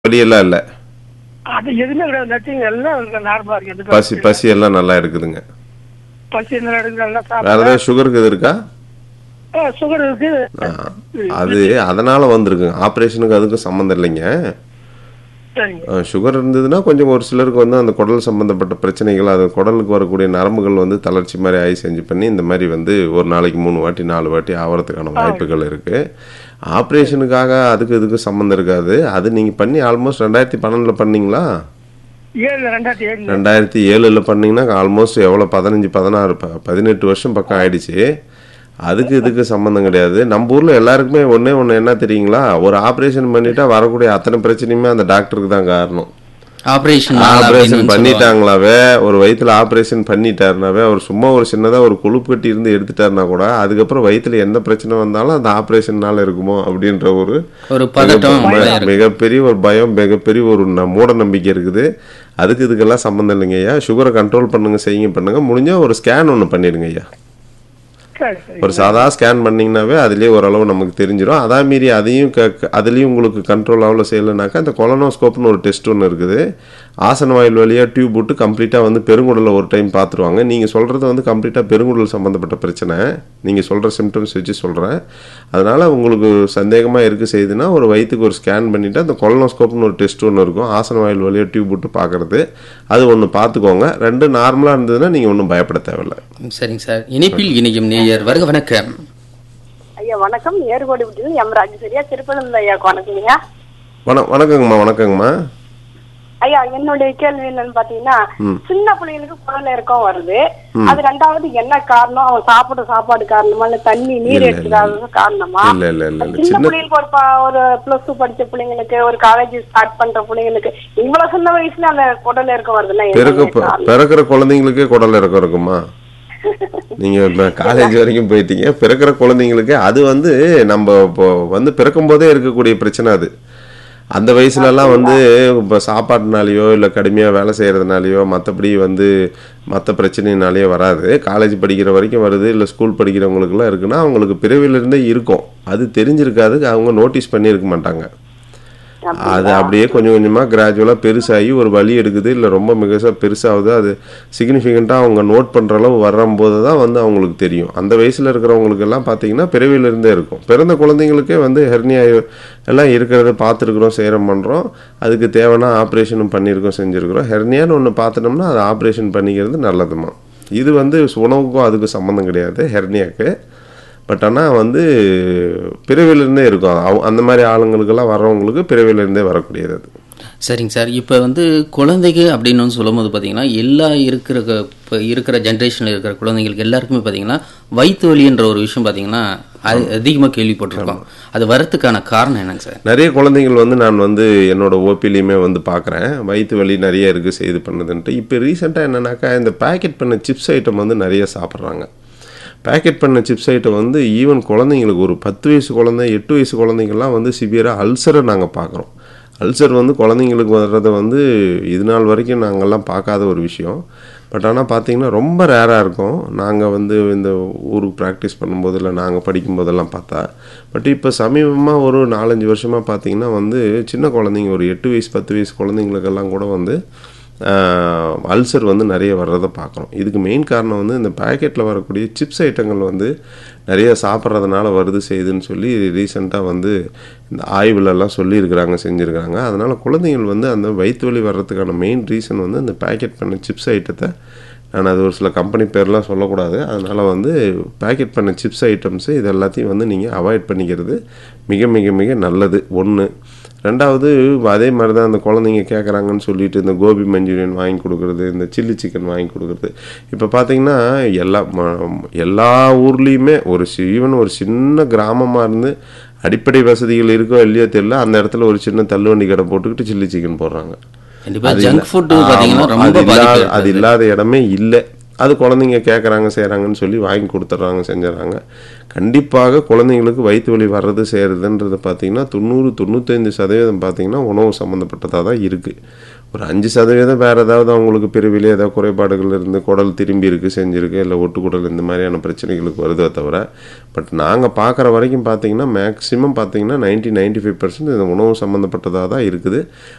வலியெல்லாம் இல்லை அது எதுவுமே கிடையாது நத்திங் எல்லாம் நார்மலா இருக்கு எதுக்கு பசி பசி எல்லாம் நல்லா இருக்குதுங்க பசி என்ன எடுக்கு நல்லா வேற சாப்பிடுறேன் ஏதாவது சுகருக்கு இது இருக்கா சுகர் இருக்கு ஆ, அது அதனால வந்திருக்குங்க ஆப்ரேஷனுக்கு அதுக்கும் சம்மந்தம் இல்லைங்க சரிங்க ஆ, சுகர் இருந்ததுன்னா கொஞ்சம் ஒரு சிலருக்கு வந்து அந்த குடல் சம்பந்தப்பட்ட பிரச்சனைகள் அது குடலுக்கு வரக்கூடிய நரம்புகள் வந்து தளர்ச்சி மாதிரி ஆகி செஞ்சு பண்ணி இந்த மாதிரி வந்து ஒரு நாளைக்கு மூணு வாட்டி நாலு வாட்டி ஆகிறதுக்கான வாய்ப்புகள் இருக்கு ஆப்ரேஷனுக்காக அதுக்கு இதுக்கு சம்மந்தம் இருக்காது அது நீங்கள் பண்ணி ஆல்மோஸ்ட் ரெண்டாயிரத்தி பன்னெண்டில் பண்ணீங்களா ஏழு ரெண்டாயிரத்தி ஏழு ரெண்டாயிரத்தி ஏழில் பண்ணீங்கன்னா ஆல்மோஸ்ட் எவ்வளோ பதினஞ்சு பதினாறு ப- பதினெட்டு வருஷம் பக்கம் ஆயிடுச்சு அதுக்கு இதுக்கு சம்மந்தம் கிடையாது நம்ம ஊரில் எல்லாருக்குமே ஒன்றே ஒன்று என்ன தெரியுங்களா ஒரு ஆப்ரேஷன் பண்ணிட்டா வரக்கூடிய அத்தனை பிரச்சனையுமே அந்த டாக்டருக்கு தான் காரணம் ஆபரேஷன் ஆப்ரேஷன் பண்ணிட்டாங்களாவே ஒரு வயித்துல ஆப்ரேஷன் பண்ணிட்டாருனாவே அவர் சும்மா ஒரு சின்னதா ஒரு கொழுப்பு கட்டி இருந்து எடுத்துட்டாருனா கூட அதுக்கப்புறம் வயித்துல எந்த பிரச்சனை வந்தாலும் அந்த ஆப்ரேஷன்னால இருக்குமோ அப்படின்ற ஒரு ஒரு பதட்டம் மிக- உள்ள இருக்கு. மிகப்பெரிய ஒரு பயம் மிகப்பெரிய ஒரு ந- மூட நம்பிக்கை இருக்குது அதுக்கு இதுக்கெல்லாம் சம்மந்தம் இல்லைங்க ஐயா சுகரை கண்ட்ரோல் பண்ணுங்க செய்யுங்க பண்ணுங்க முடிஞ்சா ஒரு ஸ்கேன் ஒன்று பண்ணிடுங்க ஐயா சரி சரி ஒரு சாதா ஸ்கேன் பண்ணீங்கன்னாவே அதுலேயே ஓரளவு நமக்கு தெரிஞ்சிடும் அதே மீறி அதையும் க க- அதுலேயும் உங்களுக்கு கண்ட்ரோல் ஆகல செய்யலைனாக்கா இந்த கொலனோஸ்கோப்னு ஒரு டெஸ்ட் ஒன்று இருக்குது ஆசன வாயில் வழியாக டியூப் விட்டு கம்ப்ளீட்டாக வந்து பெருங்குடலை ஒரு டைம் பார்த்துருவாங்க நீங்கள் சொல்கிறது வந்து கம்ப்ளீட்டாக பெருங்குடல் சம்மந்தப்பட்ட பிரச்சனை நீங்கள் சொல்கிற சிம்டம்ஸ் வச்சு சொல்கிறேன் அதனால் உங்களுக்கு சந்தேகமாக இருக்க செய்யுதுன்னா ஒரு வயிற்றுக்கு ஒரு ஸ்கேன் பண்ணிவிட்டு அந்த கொலனோஸ்கோப்னு ஒரு டெஸ்ட் ஒன்று இருக்கும் ஆசன வாயில் வழியாக டியூப் விட்டு பார்க்குறது அது ஒன்று பார்த்துக்கோங்க ரெண்டு நார்மலாக இருந்ததுன்னா நீங்கள் ஒன்றும் பயப்பட தேவையில்லை சரிங்க சார் இணைப்பில் இணையும் நேயர் வருக வணக்கம் ஐயா வணக்கம் ஏறுகோடி விட்டு எம் ராஜேஸ்வரியா திருப்பணம் ஐயா வணக்கங்க வண வணக்கங்கம்மா வணக்கங்கம்மா ஐயா என்னுடைய கேள்வி என்னன்னு பாத்தீங்கன்னா சின்ன பிள்ளைங்களுக்கு குடல் இறக்கம் வருது அது ரெண்டாவது என்ன காரணம் அவன் சாப்பிட சாப்பாடு காரணமா இல்ல தண்ணி நீர் இல்ல, எடுத்துக்காத காரணமா இல்ல இல்ல இல்ல இல்ல சின்ன சின்ன பிள்ளைங்களுக்கு ஒரு ப- ஒரு பிளஸ் டூ படிச்ச பிள்ளைங்களுக்கு ஒரு காலேஜ் ஸ்டார்ட் பண்ற பிள்ளைங்களுக்கு இவ்வளவு சின்ன வயசுல அந்த குடல் இறக்கம் வருதுன்னா பிறக்க என்ன காரணம்? பிறக்கிற குழந்தைங்களுக்கே குடல் இறக்கம் இருக்குமா நீங்க இப்ப காலேஜ் வரைக்கும் போயிட்டீங்க பிறக்கிற குழந்தைங்களுக்கு அது வந்து நம்ம இப்போ வந்து பிறக்கும் போதே இருக்கக்கூடிய பிரச்சனை அது அந்த வயசுல எல்லாம் வந்து இப்போ சாப்பாட்டுனாலேயோ இல்லை கடுமையாக வேலை செய்கிறதுனாலையோ மற்றபடி வந்து மற்ற பிரச்சனைனாலேயோ வராது காலேஜ் படிக்கிற வரைக்கும் வருது இல்லை ஸ்கூல் படிக்கிறவங்களுக்குலாம் இருக்குன்னா அவங்களுக்கு பிறவிலிருந்தே இருக்கும் அது தெரிஞ்சிருக்காது அவங்க நோட்டீஸ் பண்ணியிருக்க மாட்டாங்க அது அப்படியே கொஞ்சம் கொஞ்சமாக கிராஜுவலாக பெருசாகி ஒரு வலி எடுக்குது இல்லை ரொம்ப மிக பெருசாகுது அது சிக்னிஃபிகண்ட்டாக அவங்க நோட் பண்ணுற அளவு வரும்போது தான் வந்து அவங்களுக்கு தெரியும் அந்த வயசில் இருக்கிறவங்களுக்கு எல்லாம் பார்த்தீங்கன்னா பிறவியிலிருந்தே இருக்கும் பிறந்த குழந்தைங்களுக்கே வந்து ஹெர்னியா எல்லாம் இருக்கிறத பார்த்துருக்குறோம் செய்கிறோம் பண்ணுறோம் அதுக்கு தேவையான ஆப்ரேஷனும் பண்ணியிருக்கோம் செஞ்சுருக்கிறோம் ஹெர்னியான்னு ஒன்று பார்த்துட்டோம்னா அதை ஆப்ரேஷன் பண்ணிக்கிறது நல்லதுமா இது வந்து உணவுக்கும் அதுக்கும் சம்மந்தம் கிடையாது ஹெர்னியாக்கு பட் ஆனால் வந்து பிறவிலிருந்தே இருக்கும் அவ- அந்த மாதிரி ஆளுங்களுக்கெல்லாம் வர்றவங்களுக்கு பிறவிலிருந்தே வரக்கூடியது அது சரிங்க சார் இப்போ வந்து குழந்தைங்க அப்படின்னு வந்து சொல்லும்போது பார்த்தீங்கன்னா எல்லா இருக்கிற க- இப்போ இருக்கிற ஜென்ரேஷனில் இருக்கிற குழந்தைங்களுக்கு எல்லாருக்குமே பார்த்தீங்கன்னா வயிற்று வலின்ற ஒரு விஷயம் பார்த்தீங்கன்னா அதிகமாக கேள்விப்பட்டிருக்கோம் அது வரத்துக்கான காரணம் என்னங்க சார் நிறைய குழந்தைகள் வந்து நான் வந்து என்னோட ஓபிலையுமே வந்து பார்க்குறேன் வயிற்று வலி நிறைய இருக்குது செய்து பண்ணுதுன்ட்டு இப்போ ரீசெண்டாக என்னன்னாக்கா இந்த பேக்கெட் பண்ண சிப்ஸ் ஐட்டம் வந்து நிறைய சாப்பிட்றாங்க பேக்கெட் பண்ண சிப்ஸ் ஐட்டம் வந்து ஈவன் குழந்தைங்களுக்கு ஒரு பத்து வயசு குழந்தை எட்டு வயசு குழந்தைங்கள்லாம் வந்து சிவியராக அல்சரை நாங்கள் பார்க்குறோம் அல்சர் வந்து குழந்தைங்களுக்கு வர்றதை வந்து இது நாள் வரைக்கும் நாங்கள்லாம் பார்க்காத ஒரு விஷயம் பட் ஆனால் பார்த்தீங்கன்னா ரொம்ப ரேராக இருக்கும் நாங்கள் வந்து இந்த ஊருக்கு ப்ராக்டிஸ் பண்ணும்போது இல்லை நாங்கள் படிக்கும்போதெல்லாம் பார்த்தா பட் இப்போ சமீபமாக ஒரு நாலஞ்சு வருஷமாக பார்த்தீங்கன்னா வந்து சின்ன குழந்தைங்க ஒரு எட்டு வயசு பத்து வயசு குழந்தைங்களுக்கெல்லாம் கூட வந்து அல்சர் வந்து நிறைய வர்றதை பார்க்குறோம் இதுக்கு மெயின் காரணம் வந்து இந்த பேக்கெட்டில் வரக்கூடிய சிப்ஸ் ஐட்டங்கள் வந்து நிறைய சாப்பிட்றதுனால வருது செய்யுதுன்னு சொல்லி ரீசெண்டாக வந்து இந்த ஆய்வுலலாம் சொல்லியிருக்கிறாங்க செஞ்சுருக்கிறாங்க அதனால் குழந்தைகள் வந்து அந்த வயிற்று வலி வர்றதுக்கான மெயின் ரீசன் வந்து இந்த பேக்கெட் பண்ண சிப்ஸ் ஐட்டத்தை நான் அது ஒரு சில கம்பெனி பேர்லாம் சொல்லக்கூடாது அதனால் வந்து பேக்கெட் பண்ண சிப்ஸ் ஐட்டம்ஸு இது எல்லாத்தையும் வந்து நீங்கள் அவாய்ட் பண்ணிக்கிறது மிக மிக மிக நல்லது ஒன்று ரெண்டாவது அதே மாதிரி தான் அந்த குழந்தைங்க கேட்குறாங்கன்னு சொல்லிட்டு இந்த கோபி மஞ்சூரியன் வாங்கி கொடுக்குறது இந்த சில்லி சிக்கன் வாங்கி கொடுக்குறது இப்போ பார்த்தீங்கன்னா எல்லா ம- எல்லா ஊர்லேயுமே ஒரு ஈவன் ஒரு சின்ன கிராமமாக இருந்து அடிப்படை வசதிகள் இருக்கோ இல்லையோ தெரியல அந்த இடத்துல ஒரு சின்ன தள்ளுவண்டி கடை போட்டுக்கிட்டு சில்லி சிக்கன் போடுறாங்க கண்டிப்பாக அது ஜங்க் இல்ல- ஃபுட்டு பார்த்தீங்கன்னா ஆமா, ரொம்ப அது இல்லாத பாதிப்பு அது இல்லாத இடமே இல்லை அது குழந்தைங்க கேட்குறாங்க செய்கிறாங்கன்னு சொல்லி வாங்கி கொடுத்துட்றாங்க செஞ்சுறாங்க கண்டிப்பாக குழந்தைங்களுக்கு வயிற்று வலி வர்றது செய்கிறதுன்றது பார்த்தீங்கன்னா தொண்ணூறு தொண்ணூத்தைந்து சதவீதம் பார்த்தீங்கன்னா உணவு சம்மந்தப்பட்டதாக தான் இருக்குது ஒரு அஞ்சு சதவீதம் வேறு ஏதாவது அவங்களுக்கு பிரிவிலே ஏதாவது குறைபாடுகள் இருந்து குடல் திரும்பி இருக்கு செஞ்சுருக்கு இல்லை ஒட்டுக்குடல் இந்த மாதிரியான பிரச்சனைகளுக்கு வருதே தவிர பட் நாங்கள் பார்க்குற வரைக்கும் பார்த்தீங்கன்னா மேக்ஸிமம் பார்த்தீங்கன்னா நைன்ட்டி நைன்ட்டி ஃபைவ் பர்சன்ட் இந்த உணவு சம்மந்தப்பட்டதாக தான் இருக்குது